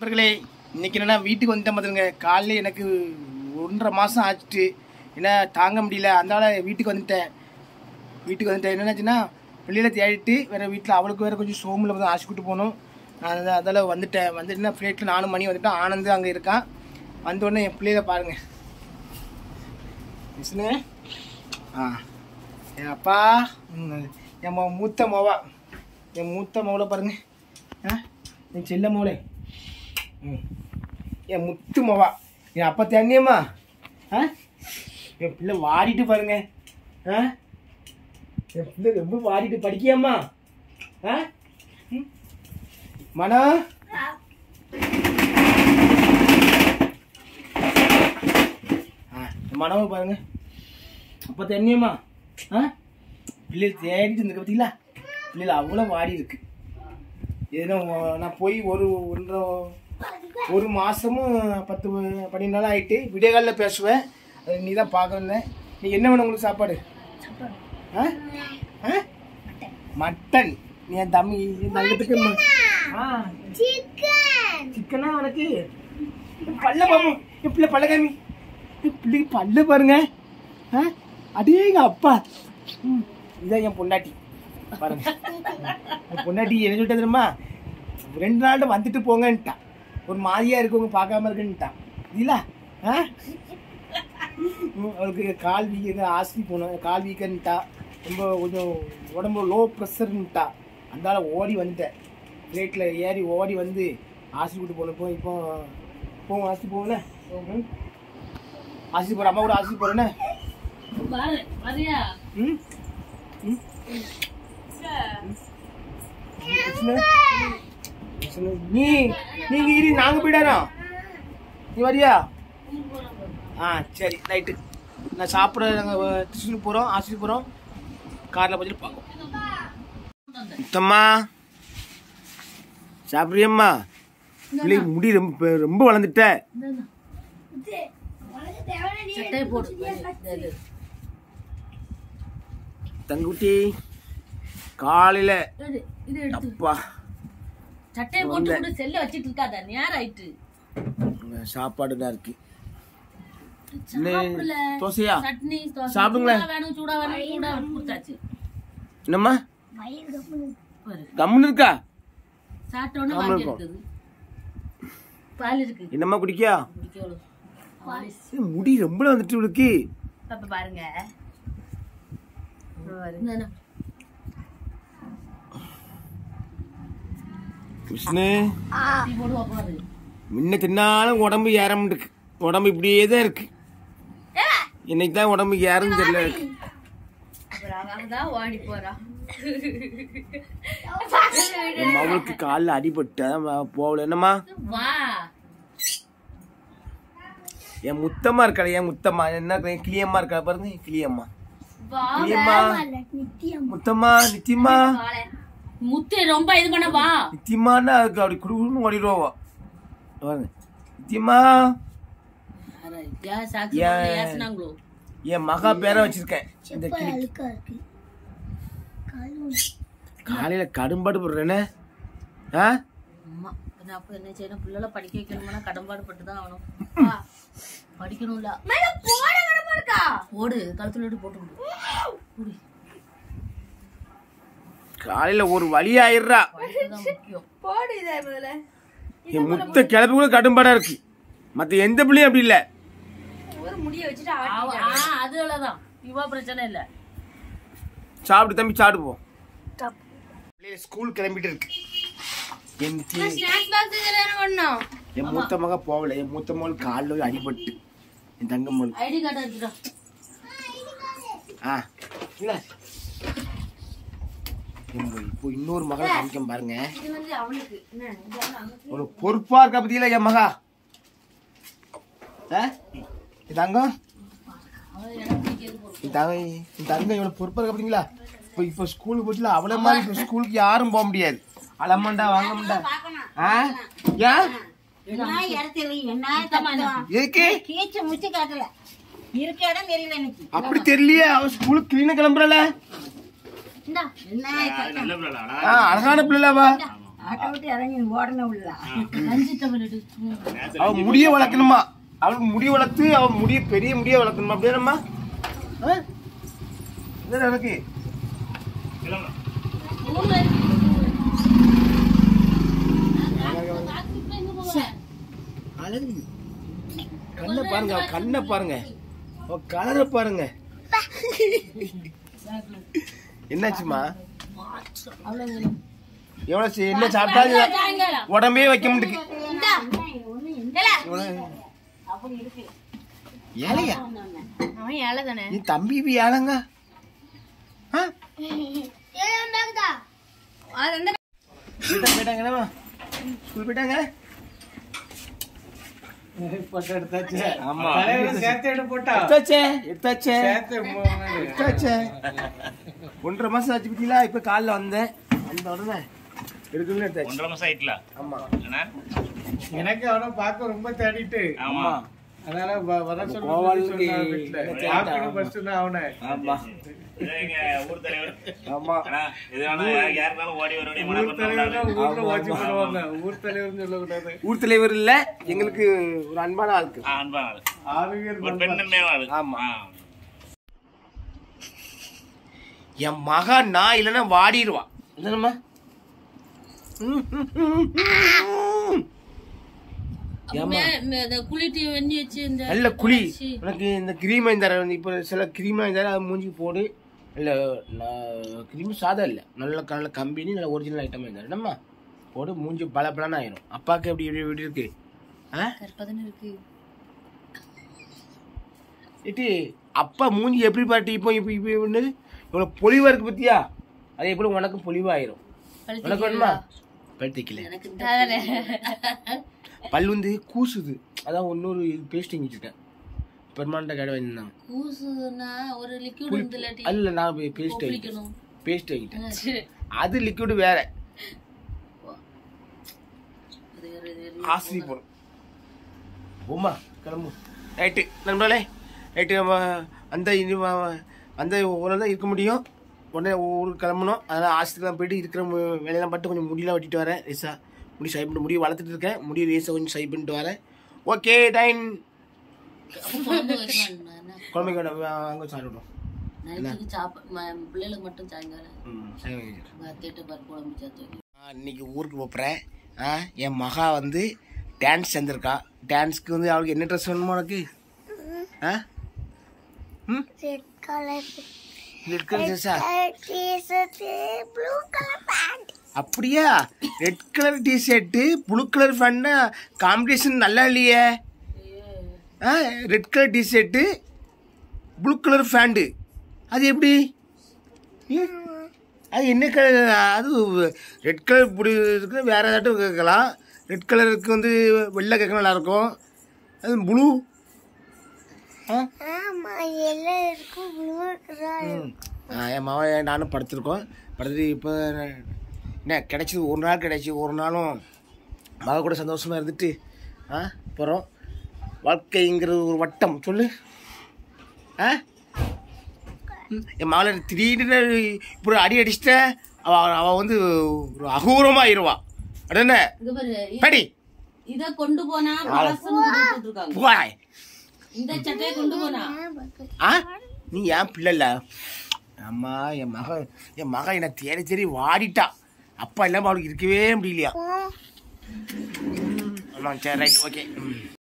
நண்பர்களே இன்னைக்கு என்னன்னா வீட்டுக்கு வந்துட்டேன் பார்த்துருங்க காலையில் எனக்கு ஒன்றரை மாதம் ஆச்சுட்டு ஏன்னா தாங்க முடியல அதனால வீட்டுக்கு வந்துட்டேன் வீட்டுக்கு வந்துட்டேன் என்னன்னாச்சுன்னா வெளியில் தேடிட்டு வேறு வீட்டில் அவளுக்கு வேறு கொஞ்சம் சோமில் வந்து ஆசிக்கிட்டு போகணும் நான் அதான் அதில் வந்துட்டேன் வந்துட்டுனா ஃப்ளைட்டில் நாலு மணி வந்துட்டேன் ஆனந்து அங்கே இருக்கான் வந்த உடனே என் பிள்ளையில பாருங்கள் விஷ்ணு ஆ என் அப்பா ம், என் மொ- மூத்த மோவா என் மூத்த மோளை பாருங்க ஆ என் செல்ல மோளே ம் என் முத்து மோவா என் அப்பா தண்ணியம்மா ஆ என் பிள்ளை வாடிட்டு பாருங்க ஆ என் பிள்ளை ரொம்ப வாடிட்டு படிக்கியாம்மா ஆ ம். மனோ ஆ மனவை பாருங்க அப்போ தண்ணியம்மா ஆ பிள்ளைகள் தேடிட்டு இருந்துக்க பார்த்தீங்களா பிள்ளைகள் அவ்வளோ வாடி இருக்கு ஏதோ நான் போய் ஒரு ஒன்றரை ஒரு மாதமும் பத்து பன்னெண்டு நாள் ஆகிட்டு விடியகாலில் பேசுவேன் அது நீ தான் பார்க்கணும் நீ என்ன வேணும் உங்களுக்கு சாப்பாடு ஆ ஆ மட்டன் நீ என் தம்பி என் தங்கத்துக்கு ம- ஆ சிக்கனா உனக்கு பல்ல பாப்போம் என் பிள்ளை பல்ல காமி என் பிள்ளைக்கு பல்ல பாருங்க ஆ அடேங்க அப்பா ம், இதான் என் பொண்டாட்டி பாருங்க என் பொண்டாட்டி என்ன சொல்லிட்டு தெரியுமா ரெண்டு நாள் வந்துட்டு போங்கன்ட்டான் ஒரு மாதிரியா இருக்கவங்க பார்க்காம இருக்குன்ட்டான் இல்ல ஆ ம், அவளுக்கு கால் வீக்க ஆஸ்தி போகணும் கால் வீக்கன்ட்டா ரொம்ப கொஞ்சம் உடம்பு லோ ப்ரெஷர்ன்ட்டா அதனால ஓடி வந்துட்டேன் ஃப்ளைட்டில் ஏறி ஓடி வந்து ஆஸ்தி கூட்டு போனப்போ இப்போ போவோம் ஆஸ்தி போவோம்ல ம் ஆஸ்தி போகிற அம்மா கூட ஆஸ்தி போகிறேன்னே ம் ம் கிருஷ்ணா? கிருஷ்ணா, நீ நீங்க இரு நாங்க போயிடாரோம் நீ வரியா ஆ சரி ரைட்டு நான் சாப்பிட நாங்கள் டியூஷனுக்கு போகிறோம் ஆசிரியர் போகிறோம் காரில் பார்த்துட்டு பார்ப்போம் முத்தம்மா சாப்பிட்றியம்மா பிள்ளை முடி ரொம்ப ரொம்ப வளர்ந்துட்ட சட்டையை போடு இது. தங்குட்டி காலையில் இது இது எடுத்து அப்பா சட்டையை போட்டு கூட செல்ல வச்சிட்டு இருக்காத நேரம் ஆயிட்டு இங்க சாப்பாடு தான் இருக்கு சாப்பிடல. தோசையா சட்னி தோசை சாப்பிடுங்களேன். சூடா வேணும் சூடா வேணும் சூடா வேணும் கொடுத்தாச்சு என்னம்மா பாரு கம்முன்னு இருக்கா சாப்பிட்ட உடனே ஆமா வாங்கி இருக்கும். இருக்குது பால் இருக்கு என்னம்மா குடிக்கியா குடிக்கணும் பால் ஏய், முடி ரொம்ப வந்துட்டு இவளுக்கு பாப்பா பாருங்க இந்தாண்ணா. விஷ்ணு டீ போடுவா பாரு முன்ன தின்னாலும் உடம்பு ஏறாம இருக்கு உடம்பு இப்படியே தான் இருக்கு இன்னைக்கு தான் உடம்பு ஏறும் தெரியல இருக்கு அப்புறம் அவன் தான் ஓடி போறா என் மகளுக்கு காலில் அடிபட்டு அதான் அவ போகல என்னம்மா வா என் முத்தம்மா இருக்கா என் முத்தம்மா என்ன கிளியம்மா இருக்கா பாருங்க கிளியம்மா வா கிளியம்மா முத்தம்மா நித்தியம்மா வாழை. முத்து ரொம்ப இது பண்ண வா நித்தியம்மான்னா அதுக்கு அப்படி குடுக்குன்னு ஓடிடுவோம் பாருங்க நித்தியம்மா ஏன் சாக்கு ஏன்? ஏசுனாங்களோ என் மகா பேரை வச்சிருக்கேன் இந்த கிளி காலையில கடும்பாடு போடுறேனே ஆ அம்மா நான் அப்ப என்ன செய்யணும் பிள்ளைல படிக்க வைக்கணும்னா கடன்பாடு பட்டு தான் ஆகணும் வா, படிக்கணும்ல போடு கழுத்துல விட்டு போட்டு விடு. போடு. காலையில ஒரு வழி ஆயிடுறா படிப்புதான் முக்கியம் என் முத்த கிளப்பி கூட கடும்பாடா இருக்கு மத்த எந்த பிள்ளையும் அப்படி இல்ல அவ- ஆ, அதுலதான் இவா பிரச்சனை இல்ல சாப்பிட்டு தம்பி சாப்பிட்டு போ பிள்ளைங்க ஸ்கூல் கிளம்பிட்டு இருக்கு என் தி- என் மூத்த மக போகல என் மூத்த மகள் காலில் அடிபட்டு என் தங்க மகள் ஐடி கார்டு இருக்குடா ஆ இல்ல எங்க இப்போ இன்னொரு மகளை காமிக்க பாருங்க ஒரு பொறுப்பா இருக்கா பத்தியில என் மகா ஆ? என் தங்கம் அவன் எனக்கு பிடிக்கிறது போறோம் என் தங்க என் தங்கம் இவ்வளவு பொறுப்பா இருக்கா பாத்தீங்களா இப்போ இப்போ ஸ்கூலுக்கு போச்சுல அவளை மாதிரி இப்போ ஸ்கூலுக்கு யாரும் போக முடியாது அலமாண்டா வாங்கமாண்டா ஆ ஏன் என்ன இடத்துல என்ன கத்தம் எதுக்கு கீச்சு முச்சு காட்டல இருக்க இடம் தெரியல எனக்கு அப்படி தெரியலையே அவன் ஸ்கூலுக்கு கிளீனா கிளம்புறல இந்தா என்ன கத்தம் ஆ அழகான பிள்ளைலாவா ஆட்டை விட்டு இறங்கி ஓடணும் உள்ள ரஞ்சிட்ட விளையாடு அவ முடிய வளர்க்கணுமா அவளுக்கு முடி வளர்த்து அவ முடிய பெரிய முடிய வளர்க்கணுமா அப்படியேம்மா என்ன எனக்கு ஊர்ல அழகு கண்ணை பாருங்க அவ கண்ணை பாருங்க அவ கலரை பாருங்க என்னாச்சுமா எவ்வளவு சி- என்ன சாப்பிட்டாலும் உடம்பே வைக்க முடியுது ஏழையா அவன் ஏழை தானே நீ தம்பி இப்ப ஏழைங்க ஆ? போயிட்டா- போயிட்டாங்கண்ணா ஸ்கூல் போயிட்டாங்க ஆமா எடுத்தாச்சே எடுத்தாச்சே எடுத்தாச்சே ஒன்றரை மாசம் ஆச்சு பத்திங்களா இப்ப காலைல வந்தேன் வந்த உடனே எடுக்கணும்னு எடுத்தாச்சு ஒன்றரை மாசம் ஆயிட்டல ஆமா என்ன எனக்கு அவனை பார்க்க ரொம்ப தேடிட்டு ஆமா அதனால வ- வர சொல்லி கோவாலுக்கு சொன்னான் வீட்டுல. என்ன பார்க்கணும் first நான் அவனை ஆமா இது எங்க ஊர் தலைவர் ஆமா அண்ணா, இது வேணா யாருனாலும் ஓடி வர வேண்டிய ஊர் மனப்பக்கம் தலைவர் உள்ளாரு. ஊர்ல வாட்சி பண்ணுவாங்க ஊர் தலைவர்னு சொல்லக்கூடாது ஊர் தலைவர் இல்ல எங்களுக்கு ஒரு அன்பான ஆளுக்கு ஆ, அன்பான ஆளு. ஆரோக்கியம் ஒரு பெண்ணன்மையான ஆளு. ஆமா. ஆ. என் மகா நான் இல்லைன்னா வாடிடுவா என்னம்மா குளிட்டு வெண்ணி வச்சு இந்த நல்ல குழி உனக்கு இந்த கிரீம் தர இப்போ சில கிரீம் தர அது மூஞ்சிக்கு போடு இல்ல கிரீம் சாதா இல்ல நல்ல நல்ல கம்பெனி நல்ல ஒரிஜினல் ஐட்டம் இருந்தாரு என்னம்மா போடு மூஞ்சி பல பலன்னு ஆயிரும் அப்பாக்கு எப்படி எப்படி எப்படி இருக்கு ஆ கற்பதன் இருக்கு இட்டி அப்பா மூஞ்சி எப்படி பாட்டி இப்போ இப்போ இப்போ ஒன்று இவ்வளோ பொலிவா இருக்கு பத்தியா அதே போல உனக்கும் பொலிவாயிரும் உனக்கு வேணுமா பல் தைக்கல எனக்கு தானே பல் வந்து கூசுது அதான் இன்னொரு பேஸ்ட் வச்சுருக்கேன் பெர்மானண்ட்டாக கடை வாங்கியிருந்தாங்க கூசுனா ஒரு லிக்விட் வந்து இல்லாட்டி அல்ல நான் பேஸ்ட் வாங்கிட்டேன் குளிக்கணும் பேஸ்ட் வாங்கிட்டேன் அது லிக்விடு வேற அது வேற இது வேற. ஆசிரி போடும் உமா கிளம்பு ரைட்டு நண்பர்களே ரைட்டு நம்ம அந்த இனி வ- அந்த ஒரு தான் இருக்க முடியும் உடனே ஊருக்கு கிளம்பணும் அதனால் ஆஸ்பத்திரிலாம் போயிட்டு இருக்கிற மு- வேலையெல்லாம் பார்த்து கொஞ்சம் முடியெல்லாம் வெட்டிட்டு வரேன் ரேசா முடி சை பண்ணி முடியை வளர்த்துட்டு இருக்கேன் முடி ரேஸை கொஞ்சம் சை பண்ணிட்டு வரேன் ஓகே டைன் அப்ப குழம்பு வைக்கலாம் என்ன? குழந்தைக்கு அங்கே சாப்பிடுவோம் நைட்டுக்கு சாப்பாடு ம- பிள்ளைகளுக்கு மட்டும் சாயங்காலம் ம் சரி வைக்கிறேன். தேட்டு பருப்பு குழம்பு சேர்த்து வைக்கணும். நான் இன்னைக்கு ஊருக்கு போகிறேன் ஆ என் மகா வந்து டான்ஸ் சேர்ந்துருக்கா டான்ஸ்க்கு வந்து அவளுக்கு என்ன ட்ரெஸ் வேணுமா உனக்கு ஆ ம் ரெட் கலர் ட்ரெஸ்ஸா அப்படியா red colour t-shirt blue colour ஃபேன்னா காம்படிஷன் நல்லா இல்லையே ஆ red colour t-shirt blue colour ஃபேண்டு அது எப்படி ம்? அது என்ன கலர் அது ரெட் கலர் இப்படி இருக்கு வேறு ஏதாட்டும் கேட்கலாம் ரெட் கலருக்கு வந்து வெள்ளை கேட்க நல்லாயிருக்கும் அது ப்ளூ ஆ ம். ஆ, என் மாவன் நானும் படுத்திருக்கோம் படுத்துட்டு இப்போ என்ன கிடைச்சது ஒரு நாள் கிடைச்சி ஒரு நாளும் மக கூட சந்தோஷமாக இருந்துட்டு ஆ போகிறோம் வாழ்க்கைங்கிறது ஒரு வட்டம் சொல்லு ஆ ம், என் மகளை திடீர்னு இப்படி அடி அடிச்சிட்ட அவ அவ வந்து ஒரு அகூரமாக ஆயிடுவா உடனே இங்க பாரு இ- படி இத கொண்டு போனா பழசுன்னு கொடுத்துட்டு இருக்காங்க போய் இந்த சட்டையை கொண்டு போனா ஆ நீ ஏன் பிள்ளை இல்ல அம்மா என் மக என் மக என்னை தேடி தேடி வாடிட்டா அப்பா இல்லாமல் அவளுக்கு இருக்கவே முடியலையா ஆமாம் சரி ரைட் ஓகே ம்